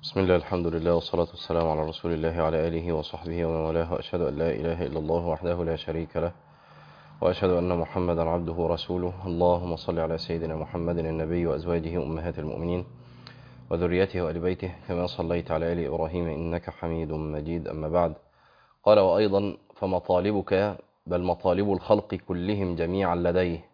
بسم الله الحمد لله والصلاة والسلام على رسول الله وعلى آله وصحبه ومن والاه وأشهد أن لا إله إلا الله وحده لا شريك له وأشهد أن محمدا عبده ورسوله اللهم صل على سيدنا محمد النبي وأزواجه أمهات المؤمنين وذريته وآل بيته كما صليت على آل إبراهيم إنك حميد مجيد أما بعد قال وأيضا فمطالبك بل مطالب الخلق كلهم جميعا لديه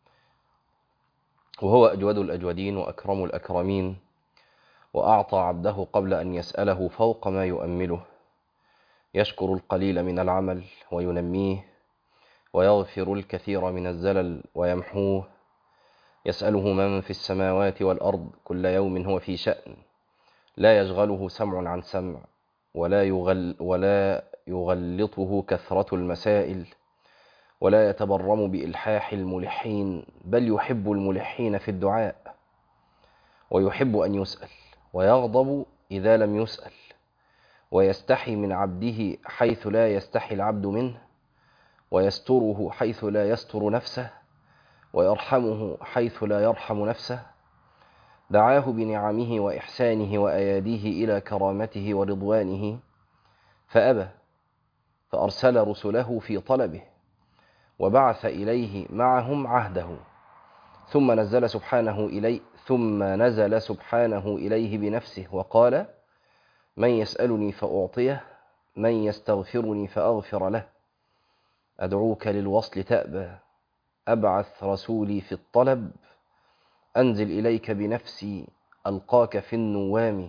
وهو أجود الأجودين وأكرم الأكرمين وأعطى عبده قبل أن يسأله فوق ما يؤمله يشكر القليل من العمل وينميه ويغفر الكثير من الزلل ويمحوه يسأله من في السماوات والأرض كل يوم هو في شأن لا يشغله سمع عن سمع ولا, يغل ولا يغلطه كثرة المسائل ولا يتبرم بإلحاح الملحين بل يحب الملحين في الدعاء ويحب أن يسأل ويغضب إذا لم يسأل ويستحي من عبده حيث لا يستحي العبد منه ويستره حيث لا يستر نفسه ويرحمه حيث لا يرحم نفسه دعاه بنعمه وإحسانه وأياديه إلى كرامته ورضوانه فأبى فأرسل رسله في طلبه وبعث إليه معهم عهده ثم نزل سبحانه إليه ثم نزل سبحانه إليه بنفسه وقال من يسألني فأعطيه من يستغفرني فأغفر له أدعوك للوصل تأبى أبعث رسولي في الطلب أنزل إليك بنفسي ألقاك في النوام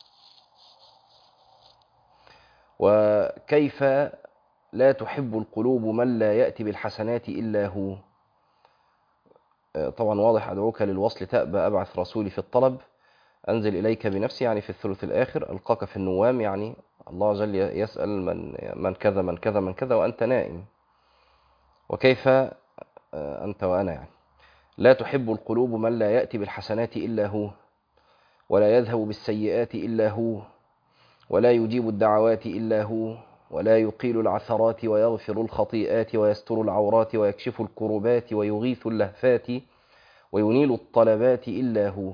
وكيف لا تحب القلوب من لا يأتي بالحسنات إلا هو طبعا واضح أدعوك للوصل تأبى أبعث رسولي في الطلب أنزل إليك بنفسي يعني في الثلث الآخر ألقاك في النوام يعني الله جل يسأل من, من كذا من كذا من كذا وأنت نائم وكيف أنت وأنا يعني لا تحب القلوب من لا يأتي بالحسنات إلا هو ولا يذهب بالسيئات إلا هو ولا يجيب الدعوات إلا هو ولا يقيل العثرات ويغفر الخطيئات ويستر العورات ويكشف الكربات ويغيث اللهفات وينيل الطلبات إلا هو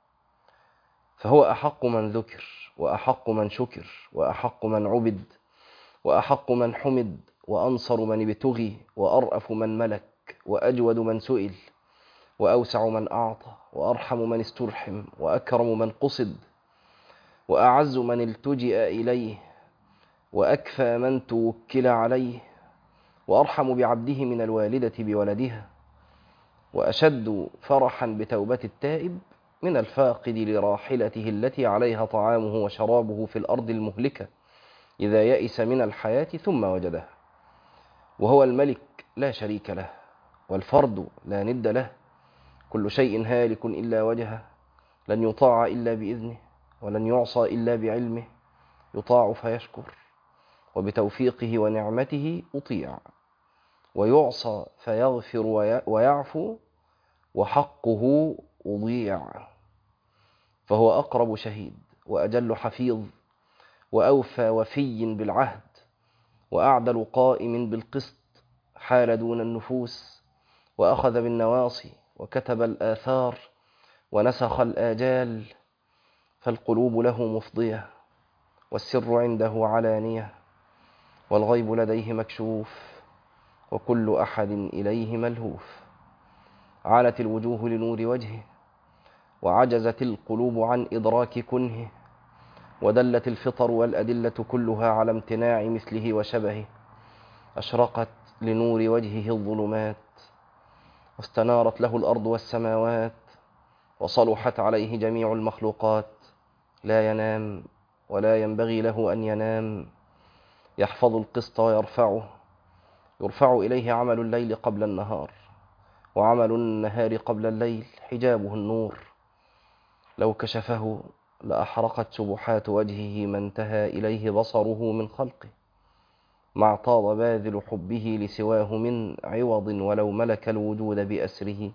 فهو أحق من ذكر وأحق من شكر وأحق من عبد وأحق من حمد وأنصر من ابتغي وأرأف من ملك وأجود من سئل وأوسع من أعطى وأرحم من استرحم وأكرم من قصد وأعز من التجئ إليه وأكفى من توكل عليه وأرحم بعبده من الوالدة بولدها وأشد فرحا بتوبة التائب من الفاقد لراحلته التي عليها طعامه وشرابه في الأرض المهلكة إذا يئس من الحياة ثم وجدها وهو الملك لا شريك له والفرد لا ند له كل شيء هالك إلا وجهه لن يطاع إلا بإذنه ولن يعصى إلا بعلمه يطاع فيشكر وبتوفيقه ونعمته أطيع ويعصى فيغفر ويعفو وحقه أضيع فهو أقرب شهيد وأجل حفيظ وأوفى وفي بالعهد وأعدل قائم بالقسط حال دون النفوس وأخذ بالنواصي وكتب الآثار ونسخ الآجال فالقلوب له مفضية والسر عنده علانية والغيب لديه مكشوف وكل أحد إليه ملهوف عانت الوجوه لنور وجهه وعجزت القلوب عن إدراك كنهه ودلت الفطر والأدلة كلها على امتناع مثله وشبهه أشرقت لنور وجهه الظلمات واستنارت له الأرض والسماوات وصلحت عليه جميع المخلوقات لا ينام ولا ينبغي له أن ينام يحفظ القسط ويرفعه يرفع إليه عمل الليل قبل النهار وعمل النهار قبل الليل حجابه النور لو كشفه لأحرقت سبحات وجهه ما انتهى إليه بصره من خلقه ما اعتاض باذل حبه لسواه من عوض ولو ملك الوجود بأسره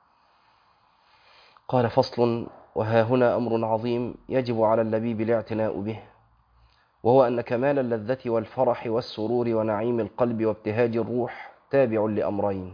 قال فصل وها هنا أمر عظيم يجب على اللبيب الاعتناء به وهو أن كمال اللذة والفرح والسرور ونعيم القلب وابتهاج الروح تابع لأمرين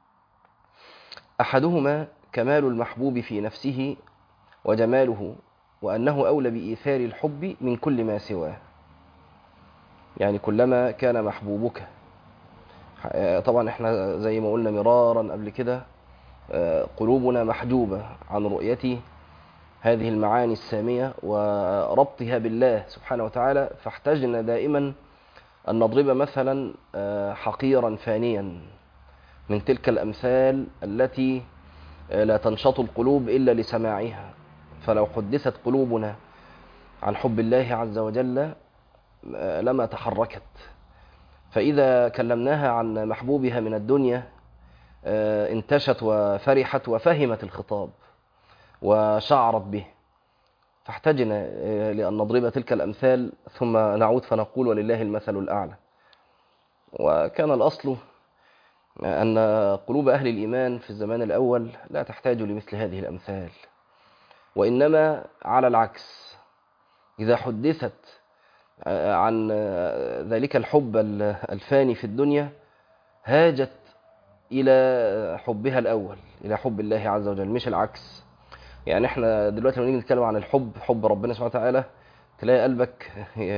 أحدهما كمال المحبوب في نفسه وجماله وأنه أولى بإيثار الحب من كل ما سواه يعني كلما كان محبوبك طبعا احنا زي ما قلنا مرارا قبل كده قلوبنا محجوبة عن رؤية هذه المعاني السامية وربطها بالله سبحانه وتعالى فاحتجنا دائما أن نضرب مثلا حقيرا فانيا من تلك الأمثال التي لا تنشط القلوب إلا لسماعها فلو حدثت قلوبنا عن حب الله عز وجل لما تحركت فإذا كلمناها عن محبوبها من الدنيا انتشت وفرحت وفهمت الخطاب وشعرت به فاحتجنا لأن نضرب تلك الأمثال ثم نعود فنقول ولله المثل الأعلى وكان الأصل أن قلوب أهل الإيمان في الزمان الأول لا تحتاج لمثل هذه الأمثال وإنما على العكس إذا حدثت عن ذلك الحب الفاني في الدنيا هاجت إلى حبها الأول إلى حب الله عز وجل مش العكس يعني احنا دلوقتي لما نيجي نتكلم عن الحب حب ربنا سبحانه وتعالى تلاقي قلبك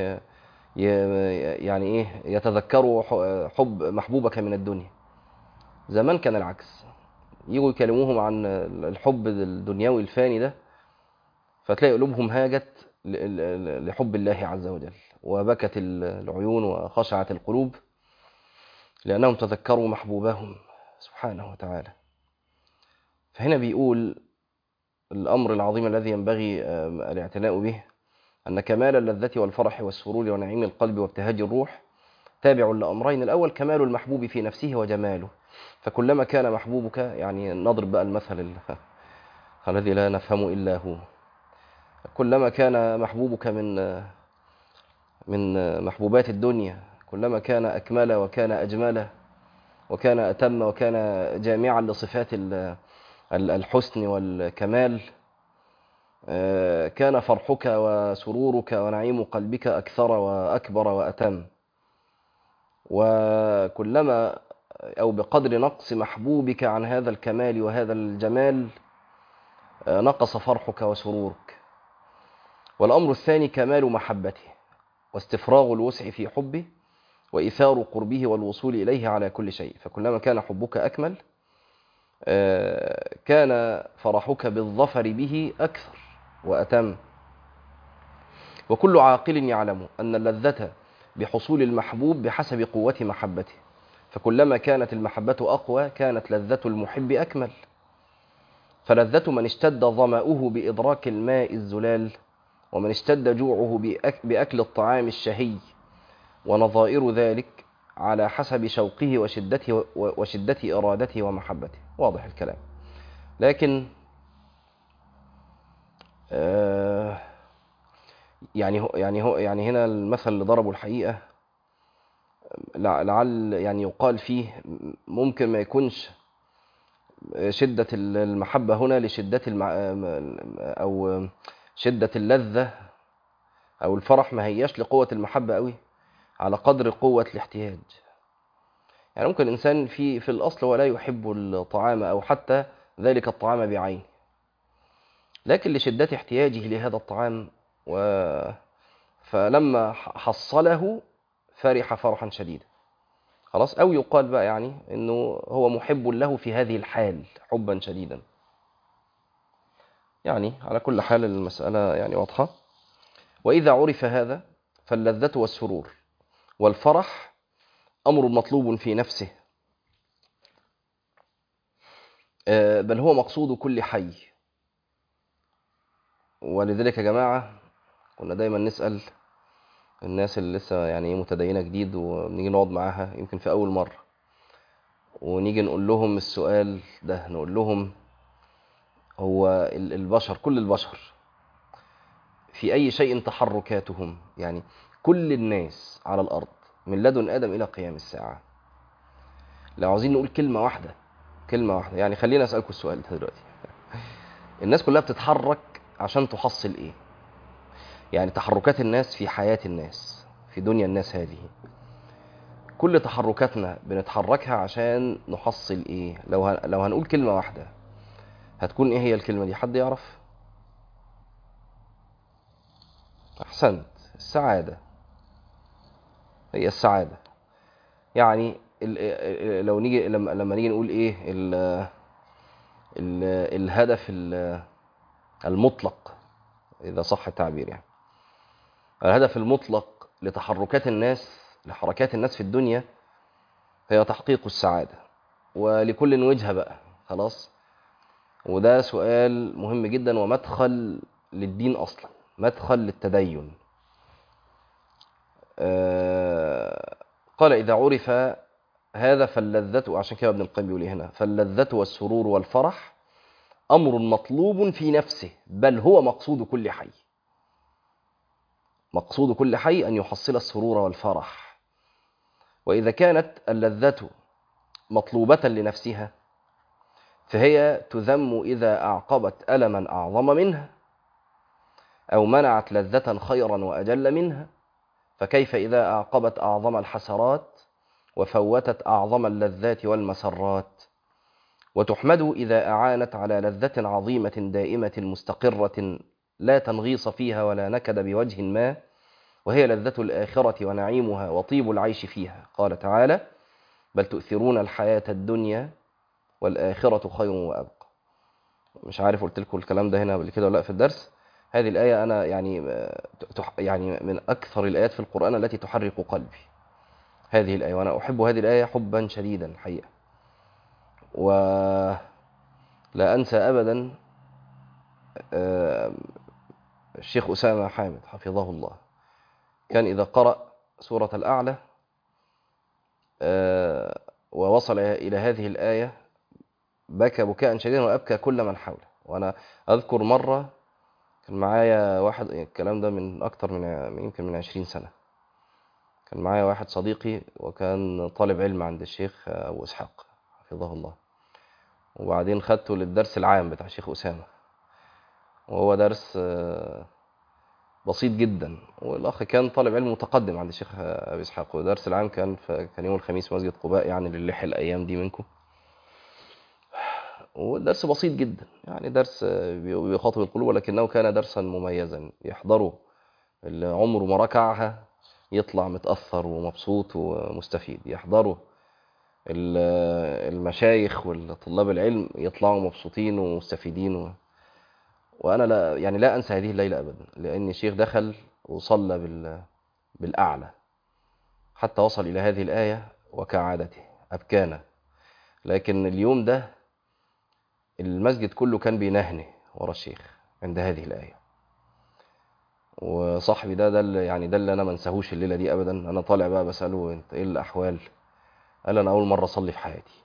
يعني ايه يتذكروا حب محبوبك من الدنيا زمان كان العكس يجوا يكلموهم عن الحب الدنيوي الفاني ده فتلاقي قلوبهم هاجت لحب الله عز وجل وبكت العيون وخشعت القلوب لأنهم تذكروا محبوبهم سبحانه وتعالى فهنا بيقول الأمر العظيم الذي ينبغي الاعتناء به أن كمال اللذة والفرح والسرور ونعيم القلب وابتهاج الروح تابع لأمرين الأول كمال المحبوب في نفسه وجماله فكلما كان محبوبك يعني نضرب بقى المثل الذي لا نفهم إلا هو كلما كان محبوبك من من محبوبات الدنيا كلما كان أكمل وكان أجمل وكان أتم وكان جامعا لصفات الحسن والكمال كان فرحك وسرورك ونعيم قلبك أكثر وأكبر وأتم وكلما أو بقدر نقص محبوبك عن هذا الكمال وهذا الجمال نقص فرحك وسرورك والأمر الثاني كمال محبته واستفراغ الوسع في حبه وإثار قربه والوصول إليه على كل شيء فكلما كان حبك أكمل كان فرحك بالظفر به أكثر وأتم وكل عاقل يعلم أن اللذة بحصول المحبوب بحسب قوة محبته فكلما كانت المحبة أقوى كانت لذة المحب أكمل فلذة من اشتد ظمأه بإدراك الماء الزلال ومن اشتد جوعه بأكل الطعام الشهي ونظائر ذلك على حسب شوقه وشدته وشدة إرادته ومحبته واضح الكلام لكن آه يعني هو يعني هو يعني هنا المثل اللي ضربه الحقيقة لعل يعني يقال فيه ممكن ما يكونش شدة المحبة هنا لشدة المع... أو شدة اللذة أو الفرح ما هياش لقوة المحبة قوي على قدر قوة الاحتياج يعني ممكن الإنسان في في الأصل ولا يحب الطعام أو حتى ذلك الطعام بعينه لكن لشدة احتياجه لهذا الطعام و فلما حصله فرح فرحا شديدا خلاص أو يقال بقى يعني أنه هو محب له في هذه الحال حبا شديدا يعني على كل حال المسألة يعني واضحة وإذا عرف هذا فاللذة والسرور والفرح أمر مطلوب في نفسه بل هو مقصود كل حي ولذلك يا جماعة كنا دايما نسأل الناس اللي لسه يعني متدينة جديد ونيجي نقعد معاها يمكن في أول مرة ونيجي نقول لهم السؤال ده نقول لهم هو البشر كل البشر في أي شيء تحركاتهم يعني كل الناس على الأرض من لدن آدم إلى قيام الساعة لو عاوزين نقول كلمة واحدة كلمة واحدة يعني خلينا أسألكم السؤال ده دلوقتي الناس كلها بتتحرك عشان تحصل إيه يعني تحركات الناس في حياة الناس في دنيا الناس هذه كل تحركاتنا بنتحركها عشان نحصل ايه لو هن... لو هنقول كلمة واحدة هتكون ايه هي الكلمة دي حد يعرف احسنت السعاده هي السعاده يعني ال- ال- لو نيجي لما لما نيجي نقول ايه ال ال الهدف ال- المطلق اذا صح التعبير يعني الهدف المطلق لتحركات الناس لحركات الناس في الدنيا هي تحقيق السعاده ولكل وجهه بقى خلاص وده سؤال مهم جدا ومدخل للدين اصلا مدخل للتدين آه، قال اذا عرف هذا فاللذة عشان كده ابن القيم بيقول إيه هنا فاللذة والسرور والفرح أمر مطلوب في نفسه بل هو مقصود كل حي مقصود كل حي أن يحصل السرور والفرح وإذا كانت اللذة مطلوبة لنفسها فهي تذم إذا أعقبت ألما أعظم منها أو منعت لذة خيرا وأجل منها فكيف إذا أعقبت أعظم الحسرات وفوتت أعظم اللذات والمسرات وتحمد إذا أعانت على لذة عظيمة دائمة مستقرة لا تنغيص فيها ولا نكد بوجه ما وهي لذة الآخرة ونعيمها وطيب العيش فيها قال تعالى بل تؤثرون الحياة الدنيا والآخرة خير وأبقى مش عارف قلت لكم الكلام ده هنا قبل كده ولا لا في الدرس هذه الآية أنا يعني يعني من أكثر الآيات في القرآن التي تحرك قلبي هذه الآية وأنا أحب هذه الآية حبا شديدا الحقيقة ولا أنسى أبدا الشيخ أسامة حامد حفظه الله كان إذا قرأ سورة الأعلى ووصل إلى هذه الآية بكى بكاء شديدا وأبكى كل من حوله وأنا أذكر مرة كان معايا واحد الكلام ده من أكتر من يمكن من عشرين سنة كان معايا واحد صديقي وكان طالب علم عند الشيخ أبو إسحاق حفظه الله وبعدين خدته للدرس العام بتاع الشيخ أسامة وهو درس بسيط جدا والأخ كان طالب علم متقدم عند الشيخ أبي إسحاق والدرس العام كان كان يوم الخميس في مسجد قباء يعني للي الأيام دي منكم والدرس بسيط جدا يعني درس بيخاطب القلوب ولكنه كان درسا مميزا يحضره اللي عمره ما ركعها يطلع متأثر ومبسوط ومستفيد يحضره المشايخ والطلاب العلم يطلعوا مبسوطين ومستفيدين و... وانا لا يعني لا انسى هذه الليله ابدا لان الشيخ دخل وصلى بال... بالاعلى حتى وصل الى هذه الايه وكعادته ابكانا لكن اليوم ده المسجد كله كان بينهنه ورا الشيخ عند هذه الايه وصاحبي ده ده اللي يعني ده اللي انا ما انساهوش الليله دي ابدا انا طالع بقى بساله انت ايه الاحوال قال انا اول مره اصلي في حياتي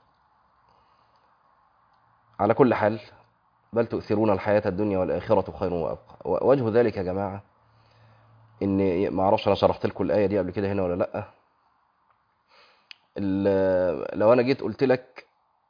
على كل حال بل تؤثرون الحياه الدنيا والاخره خير وابقى وجه ذلك يا جماعه ان ما اعرفش انا شرحت لكم الايه دي قبل كده هنا ولا لا لو انا جيت قلت لك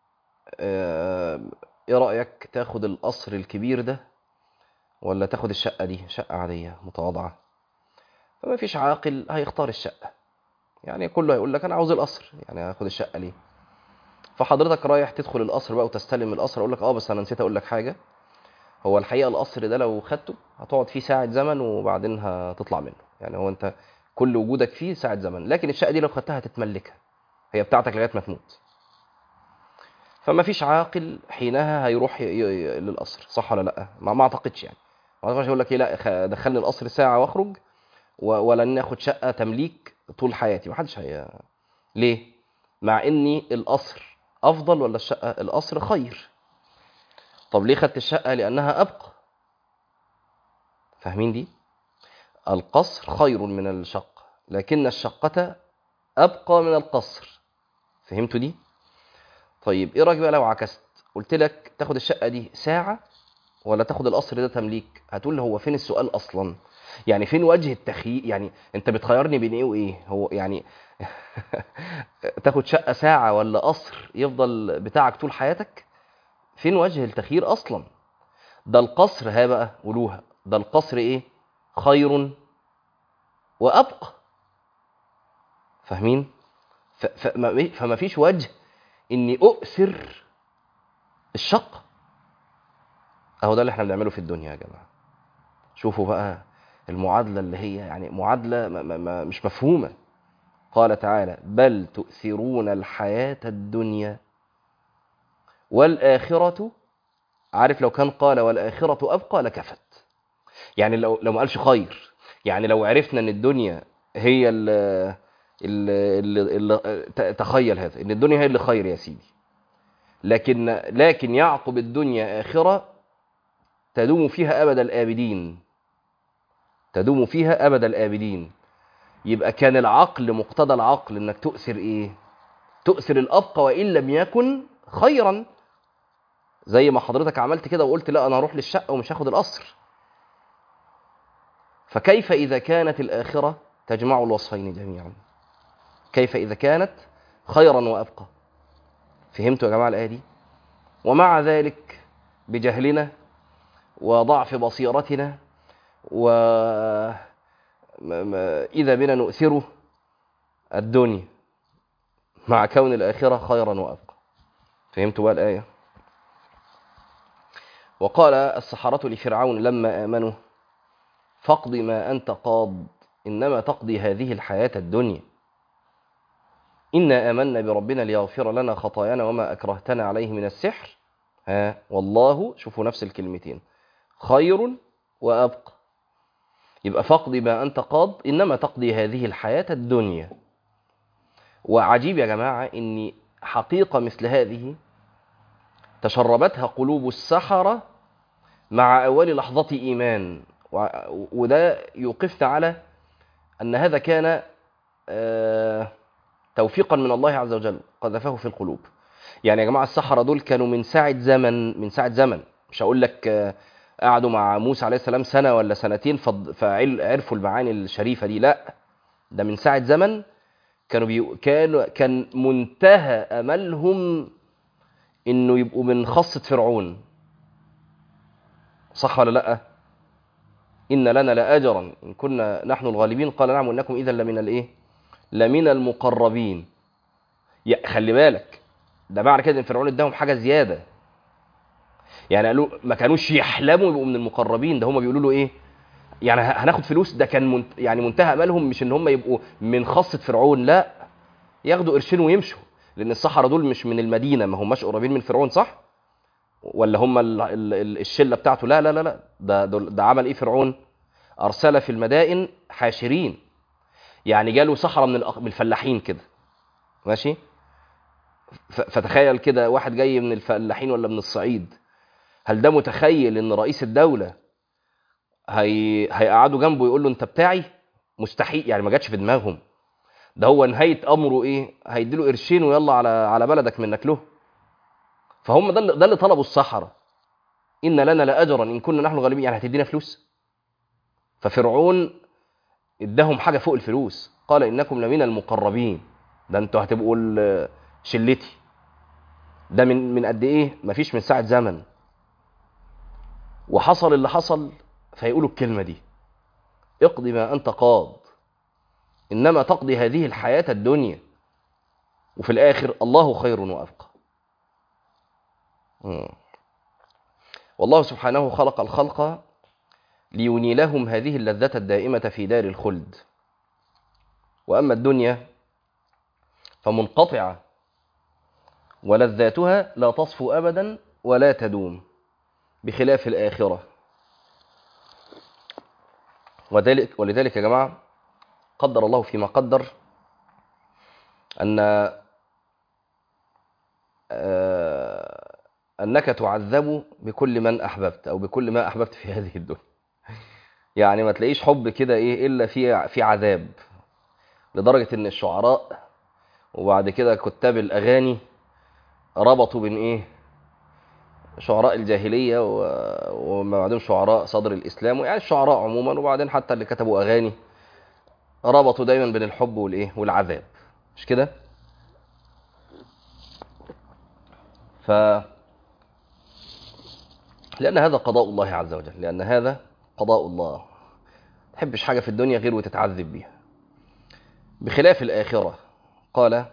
ايه رايك تاخد القصر الكبير ده ولا تاخد الشقه دي شقه عاديه متواضعه فما فيش عاقل هيختار الشقه يعني كله هيقول لك انا عاوز القصر يعني هاخد الشقه ليه فحضرتك رايح تدخل القصر بقى وتستلم القصر اقول لك اه بس انا نسيت اقول لك حاجه هو الحقيقه القصر ده لو خدته هتقعد فيه ساعه زمن وبعدين هتطلع منه يعني هو انت كل وجودك فيه ساعه زمن لكن الشقه دي لو خدتها هتتملكها هي بتاعتك لغايه ما تموت فما فيش عاقل حينها هيروح ي... ي... للقصر صح ولا لا ما, ما اعتقدش يعني ما اعتقدش يقول لك ايه لا دخلني القصر ساعه واخرج و... ولا ناخد شقه تمليك طول حياتي ما حدش هي ليه مع اني القصر افضل ولا الشقه القصر خير طب ليه خدت الشقه لانها ابقى فاهمين دي القصر خير من الشقه لكن الشقه ابقى من القصر فهمتوا دي طيب ايه رايك بقى لو عكست قلت لك تاخد الشقه دي ساعه ولا تاخد القصر ده تمليك هتقول هو فين السؤال اصلا يعني فين وجه التخيير يعني انت بتخيرني بين ايه وايه هو يعني تاخد شقه ساعه ولا قصر يفضل بتاعك طول حياتك فين وجه التخيير اصلا ده القصر ها بقى قولوها ده القصر ايه خير وابقى فاهمين فما فيش وجه اني اؤثر الشقه اهو ده اللي احنا بنعمله في الدنيا يا جماعه شوفوا بقى المعادلة اللي هي يعني معادلة ما ما ما مش مفهومة قال تعالى بل تؤثرون الحياة الدنيا والآخرة عارف لو كان قال والآخرة أبقى لكفت يعني لو لو ما قالش خير يعني لو عرفنا ان الدنيا هي اللي, اللي, اللي تخيل هذا ان الدنيا هي اللي خير يا سيدي لكن لكن يعقب الدنيا آخرة تدوم فيها أبد الآبدين تدوم فيها أبد الآبدين يبقى كان العقل مقتضى العقل انك تؤثر ايه تؤثر الأبقى وإن لم يكن خيرا زي ما حضرتك عملت كده وقلت لا انا هروح للشقة ومش هاخد القصر فكيف إذا كانت الآخرة تجمع الوصفين جميعا كيف إذا كانت خيرا وأبقى فهمتوا يا جماعة الآية دي ومع ذلك بجهلنا وضعف بصيرتنا و إذا بنا نؤثر الدنيا مع كون الآخرة خيرا وأبقى فهمتوا بقى الآية وقال السحرة لفرعون لما آمنوا فاقض ما أنت قاض إنما تقضي هذه الحياة الدنيا إنا آمنا بربنا ليغفر لنا خطايانا وما أكرهتنا عليه من السحر ها والله شوفوا نفس الكلمتين خير وأبقى يبقى فاقض ما أنت قاض إنما تقضي هذه الحياة الدنيا وعجيب يا جماعة إن حقيقة مثل هذه تشربتها قلوب السحرة مع أول لحظة إيمان وده يوقفنا على أن هذا كان توفيقا من الله عز وجل قذفه في القلوب يعني يا جماعة السحرة دول كانوا من ساعة زمن من ساعة زمن مش هقول لك قعدوا مع موسى عليه السلام سنة ولا سنتين فعرفوا المعاني الشريفة دي لا ده من ساعة زمن كانوا بي... كانوا كان منتهى أملهم إنه يبقوا من خاصة فرعون صح ولا لأ؟ إن لنا لأجرا إن كنا نحن الغالبين قال نعم وإنكم إذا لمن الإيه؟ لمن المقربين يا خلي بالك ده معنى كده إن فرعون اداهم حاجة زيادة يعني قالوا ما كانوش يحلموا يبقوا من المقربين ده هم بيقولوا له إيه؟ يعني هناخد فلوس ده كان منت... يعني منتهى أملهم مش إن هم يبقوا من خاصة فرعون لا ياخدوا قرشين ويمشوا لأن الصحراء دول مش من المدينة ما هماش قريبين من فرعون صح؟ ولا هم ال... ال... الشلة بتاعته لا لا لا لا ده ده عمل إيه فرعون؟ أرسل في المدائن حاشرين يعني جاله صحراء من من الفلاحين كده ماشي فتخيل كده واحد جاي من الفلاحين ولا من الصعيد هل ده متخيل ان رئيس الدولة هي... هيقعدوا جنبه يقول له انت بتاعي مستحيل يعني ما جاتش في دماغهم ده هو نهاية امره ايه هيديله قرشين ويلا على على بلدك منك له فهم ده اللي, ده اللي طلبوا الصحراء ان لنا لاجرا ان كنا نحن غالبين يعني هتدينا فلوس ففرعون اداهم حاجه فوق الفلوس قال انكم لمن المقربين ده انتوا هتبقوا شلتي ده من من قد ايه مفيش من ساعه زمن وحصل اللي حصل فيقولوا الكلمه دي اقضي ما انت قاض انما تقضي هذه الحياه الدنيا وفي الاخر الله خير وابقى والله سبحانه خلق الخلق لينيلهم هذه اللذة الدائمة في دار الخلد وأما الدنيا فمنقطعة ولذاتها لا تصفو أبدا ولا تدوم بخلاف الآخرة وذلك ولذلك يا جماعة قدر الله فيما قدر أن أنك تعذب بكل من أحببت أو بكل ما أحببت في هذه الدنيا يعني ما تلاقيش حب كده ايه الا في في عذاب لدرجه ان الشعراء وبعد كده كتاب الاغاني ربطوا بين ايه شعراء الجاهليه وما بعدهم شعراء صدر الاسلام يعني الشعراء عموما وبعدين حتى اللي كتبوا اغاني ربطوا دايما بين الحب والايه والعذاب مش كده ف لان هذا قضاء الله عز وجل لان هذا قضاء الله ما تحبش حاجة في الدنيا غير وتتعذب بيها بخلاف الآخرة قال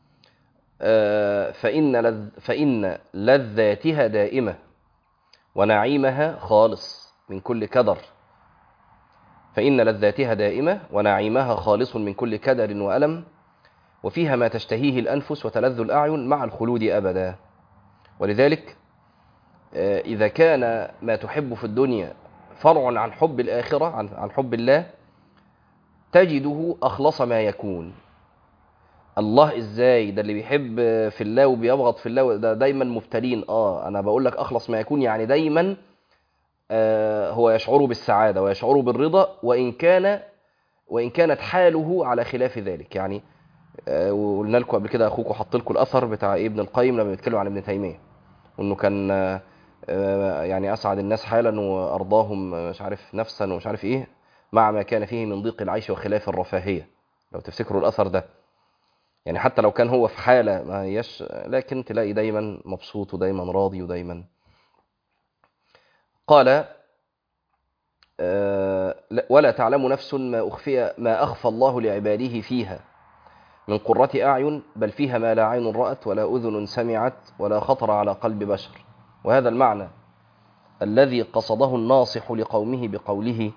فإن, لذ فإن لذاتها دائمة ونعيمها خالص من كل كدر فإن لذاتها دائمة ونعيمها خالص من كل كدر وألم وفيها ما تشتهيه الأنفس وتلذ الأعين مع الخلود أبدا ولذلك آه، إذا كان ما تحب في الدنيا فرع عن حب الآخرة عن عن حب الله تجده أخلص ما يكون الله ازاي ده اللي بيحب في الله وبيبغض في الله ده دايما مبتلين اه انا بقول لك اخلص ما يكون يعني دايما آه هو يشعر بالسعاده ويشعر بالرضا وان كان وان كانت حاله على خلاف ذلك يعني آه وقلنا لكم قبل كده اخوكم حط لكم الاثر بتاع ابن القيم لما بيتكلم عن ابن تيميه وانه كان آه آه، يعني اسعد الناس حالا وارضاهم آه، مش عارف نفسا ومش عارف ايه مع ما كان فيه من ضيق العيش وخلاف الرفاهيه لو تفتكروا الاثر ده يعني حتى لو كان هو في حالة ما هيش لكن تلاقي دايما مبسوط ودايما راضي ودايما قال آه، لا- ولا تعلم نفس ما أخفي ما أخفى الله لعباده فيها من قرة أعين بل فيها ما لا عين رأت ولا أذن سمعت ولا خطر على قلب بشر وهذا المعنى الذي قصده الناصح لقومه بقوله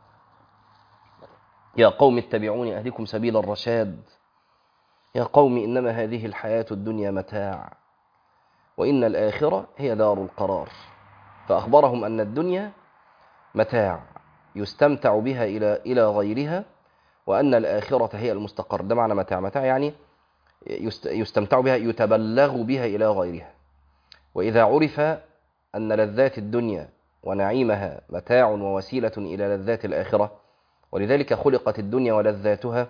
يا قوم اتبعوني أهدكم سبيل الرشاد يا قوم إنما هذه الحياة الدنيا متاع وإن الآخرة هي دار القرار فأخبرهم أن الدنيا متاع يستمتع بها إلى إلى غيرها وأن الآخرة هي المستقر ده معنى متاع متاع يعني يست- يستمتع بها يتبلغ بها إلى غيرها وإذا عرف أن لذات الدنيا ونعيمها متاع ووسيلة إلى لذات الآخرة ولذلك خلقت الدنيا ولذاتها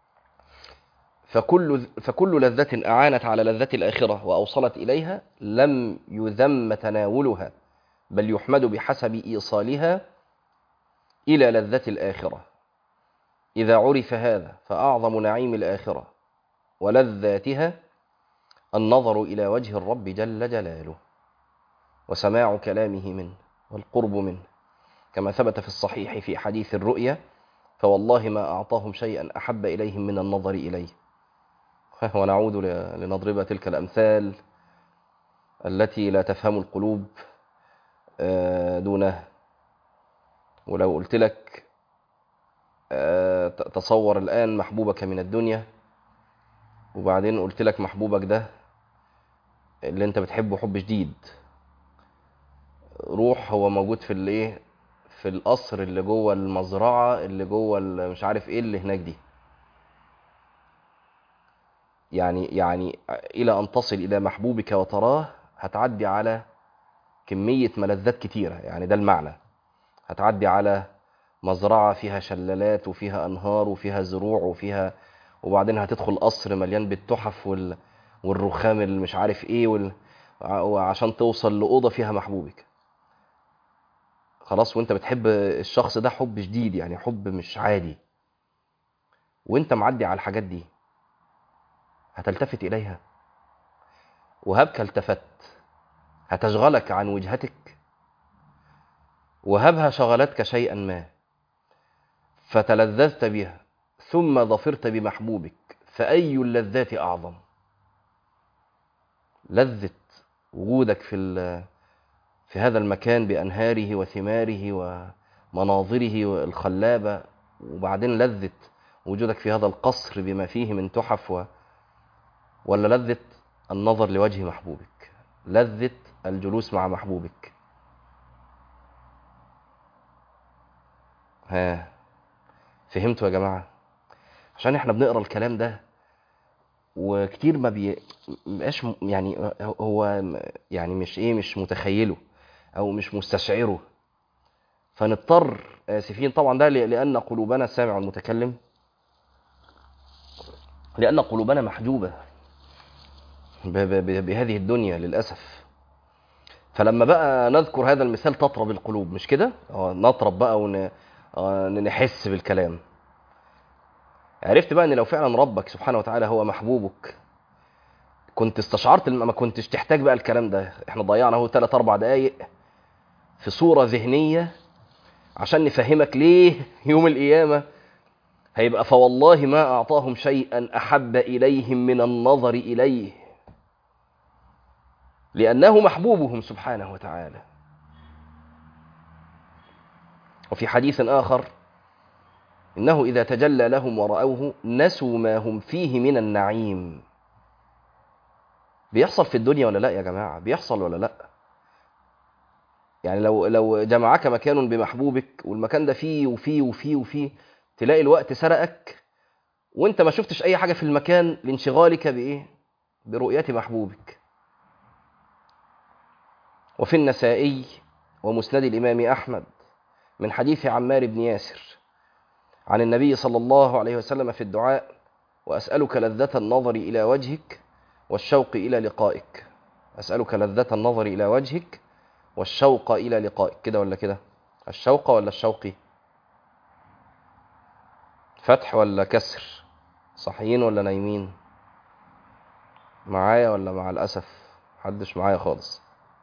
فكل فكل لذة أعانت على لذة الآخرة وأوصلت إليها لم يذم تناولها بل يحمد بحسب إيصالها إلى لذة الآخرة إذا عرف هذا فأعظم نعيم الآخرة ولذاتها النظر إلى وجه الرب جل جلاله وسماع كلامه منه والقرب منه كما ثبت في الصحيح في حديث الرؤيا فوالله ما أعطاهم شيئا أحب إليهم من النظر إليه ونعود ل- لنضرب تلك الأمثال التي لا تفهم القلوب آه، دونها ولو قلت لك آه، ت- تصور الآن محبوبك من الدنيا وبعدين قلت لك محبوبك ده اللي انت بتحبه حب شديد روح هو موجود في الايه في القصر اللي جوه المزرعة اللي جوه ال- مش عارف ايه اللي هناك دي يعني يعني الى ان تصل الى محبوبك وتراه هتعدي على كمية ملذات كتيرة يعني ده المعنى هتعدي على مزرعة فيها شلالات وفيها أنهار وفيها زروع وفيها وبعدين هتدخل قصر مليان بالتحف وال... والرخام اللي مش عارف ايه وال... وعشان توصل لأوضة فيها محبوبك خلاص وانت بتحب الشخص ده حب شديد يعني حب مش عادي وانت معدي على الحاجات دي هتلتفت إليها وهبك التفت هتشغلك عن وجهتك وهبها شغلتك شيئا ما فتلذذت بها ثم ظفرت بمحبوبك فأي اللذات أعظم لذة وجودك في ال- في هذا المكان بأنهاره وثماره ومناظره الخلابة وبعدين لذة وجودك في هذا القصر بما فيه من تحف و... ولا لذة النظر لوجه محبوبك لذة الجلوس مع محبوبك ها فهمتوا يا جماعة عشان احنا بنقرا الكلام ده وكتير ما بي- مبقاش م- يعني هو م- يعني مش ايه مش متخيله او مش مستشعره فنضطر اسفين طبعا ده ل- لان قلوبنا السامع والمتكلم لان قلوبنا محجوبه ب- ب- ب- بهذه الدنيا للاسف فلما بقى نذكر هذا المثال تطرب القلوب مش كده اه نطرب بقى ون... آه، نحس بالكلام عرفت بقى ان لو فعلا ربك سبحانه وتعالى هو محبوبك كنت استشعرت الم- ما كنتش تحتاج بقى الكلام ده احنا ضيعنا اهو 3 4 دقايق في صورة ذهنية عشان نفهمك ليه يوم القيامة هيبقى فوالله ما أعطاهم شيئا أحب إليهم من النظر إليه لأنه محبوبهم سبحانه وتعالى وفي حديث آخر إنه إذا تجلى لهم ورأوه نسوا ما هم فيه من النعيم بيحصل في الدنيا ولا لا يا جماعة بيحصل ولا لا يعني لو لو جمعك مكان بمحبوبك والمكان ده فيه وفيه وفيه وفيه تلاقي الوقت سرقك وانت ما شفتش اي حاجة في المكان لانشغالك بايه برؤية محبوبك وفي النسائي ومسند الإمام أحمد من حديث عمار بن ياسر عن النبي صلى الله عليه وسلم في الدعاء وأسألك لذة النظر إلى وجهك والشوق إلى لقائك أسألك لذة النظر إلى وجهك والشوق إلى لقائك كده ولا كده الشوق ولا الشوقي فتح ولا كسر صحيين ولا نايمين معايا ولا مع الأسف محدش معايا خالص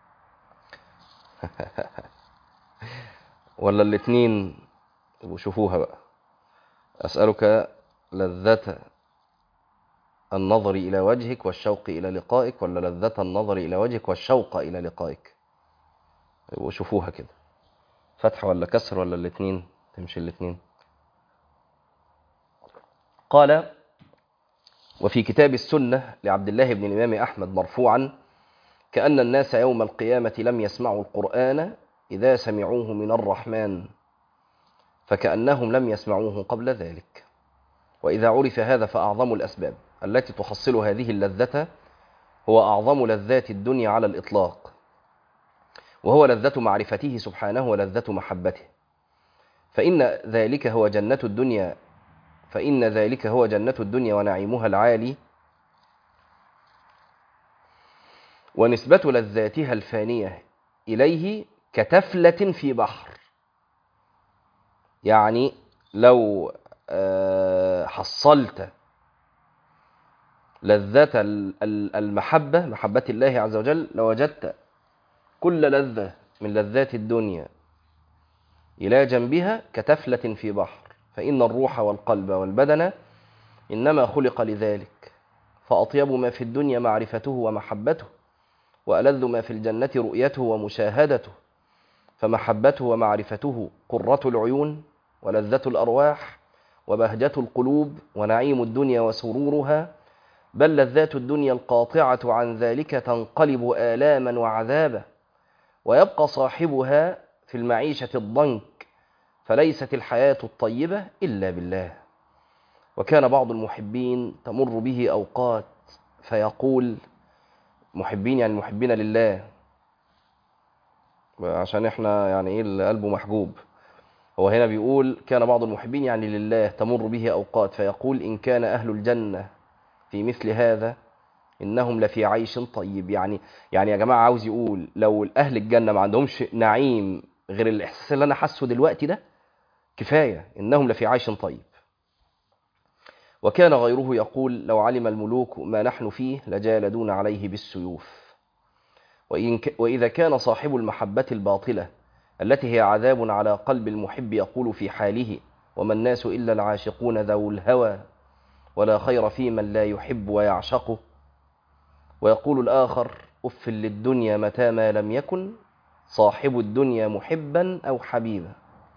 ولا الاتنين وشوفوها بقى أسألك لذة النظر إلى وجهك والشوق إلى لقائك ولا لذة النظر إلى وجهك والشوق إلى لقائك وشوفوها كده فتح ولا كسر ولا الاتنين تمشي الاتنين قال وفي كتاب السنة لعبد الله بن الإمام أحمد مرفوعا كأن الناس يوم القيامة لم يسمعوا القرآن إذا سمعوه من الرحمن فكأنهم لم يسمعوه قبل ذلك وإذا عرف هذا فأعظم الأسباب التي تحصل هذه اللذة هو أعظم لذات الدنيا على الإطلاق وهو لذة معرفته سبحانه ولذة محبته فإن ذلك هو جنة الدنيا فإن ذلك هو جنة الدنيا ونعيمها العالي ونسبة لذاتها الفانية إليه كتفلة في بحر يعني لو حصلت لذة المحبة محبة الله عز وجل لوجدت كل لذة من لذات الدنيا إلى جنبها كتفلة في بحر فإن الروح والقلب والبدن إنما خلق لذلك فأطيب ما في الدنيا معرفته ومحبته وألذ ما في الجنة رؤيته ومشاهدته فمحبته ومعرفته قرة العيون ولذة الأرواح وبهجة القلوب ونعيم الدنيا وسرورها بل لذات الدنيا القاطعة عن ذلك تنقلب آلاما وعذابا ويبقى صاحبها في المعيشة الضنك فليست الحياة الطيبة إلا بالله وكان بعض المحبين تمر به أوقات فيقول محبين يعني محبين لله عشان احنا يعني ايه اللي قلبه محجوب هو هنا بيقول كان بعض المحبين يعني لله تمر به أوقات فيقول إن كان أهل الجنة في مثل هذا إنهم لفي عيش طيب يعني يعني يا جماعة عاوز يقول لو أهل الجنة ما عندهمش نعيم غير الإحساس اللي أنا حاسه دلوقتي ده كفاية إنهم لفي عيش طيب وكان غيره يقول لو علم الملوك ما نحن فيه لجالدون عليه بالسيوف وإن ك... وإذا كان صاحب المحبة الباطلة التي هي عذاب على قلب المحب يقول في حاله وما الناس إلا العاشقون ذو الهوى ولا خير في من لا يحب ويعشقه ويقول الآخر أف للدنيا متى ما لم يكن صاحب الدنيا محبا أو حبيبا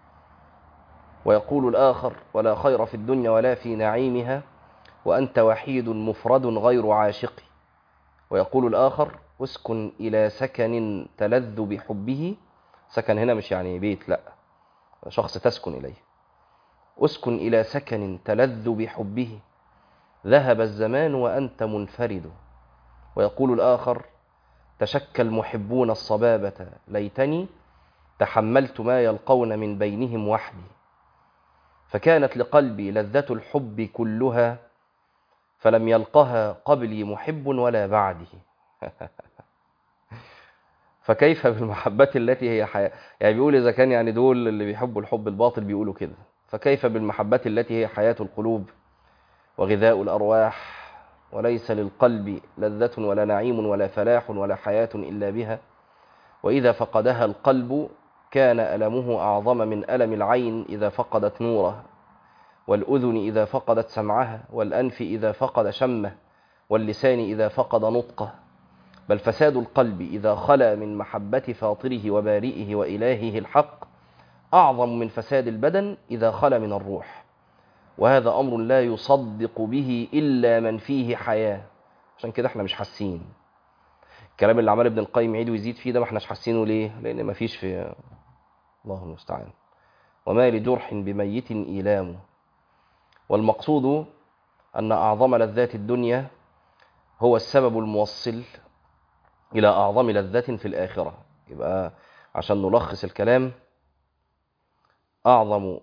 ويقول الآخر ولا خير في الدنيا ولا في نعيمها وأنت وحيد مفرد غير عاشق ويقول الآخر اسكن إلى سكن تلذ بحبه سكن هنا مش يعني بيت لا شخص تسكن إليه اسكن إلى سكن تلذ بحبه ذهب الزمان وأنت منفرد ويقول الآخر تشكى المحبون الصبابة ليتني تحملت ما يلقون من بينهم وحدي فكانت لقلبي لذة الحب كلها فلم يلقها قبلي محب ولا بعده فكيف بالمحبة التي هي حياة يعني بيقول إذا كان يعني دول اللي بيحبوا الحب الباطل بيقولوا كده فكيف بالمحبة التي هي حياة القلوب وغذاء الأرواح وليس للقلب لذة ولا نعيم ولا فلاح ولا حياة إلا بها وإذا فقدها القلب كان ألمه أعظم من ألم العين إذا فقدت نوره والأذن إذا فقدت سمعها والأنف إذا فقد شمه واللسان إذا فقد نطقه بل فساد القلب إذا خلا من محبة فاطره وبارئه وإلهه الحق أعظم من فساد البدن إذا خلا من الروح وهذا أمر لا يصدق به إلا من فيه حياة عشان كده احنا مش حاسين الكلام اللي عمال ابن القيم يعيد ويزيد فيه ده ما احناش حاسينه ليه لأن ما فيش في الله المستعان وما لجرح بميت إيلام والمقصود أن أعظم لذات الدنيا هو السبب الموصل إلى أعظم لذة في الآخرة يبقى عشان نلخص الكلام أعظم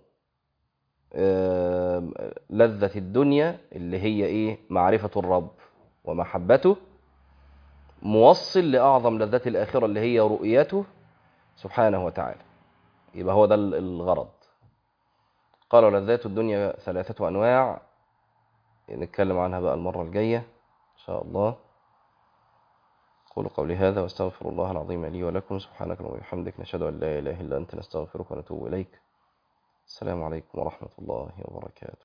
لذة الدنيا اللي هي إيه معرفة الرب ومحبته موصل لأعظم لذات الآخرة اللي هي رؤيته سبحانه وتعالى يبقى هو ده الغرض قالوا لذات الدنيا ثلاثة أنواع نتكلم عنها بقى المرة الجاية إن شاء الله قولوا قولي هذا واستغفر الله العظيم لي ولكم سبحانك اللهم وبحمدك نشهد أن لا إله إلا أنت نستغفرك ونتوب إليك السلام عليكم ورحمة الله وبركاته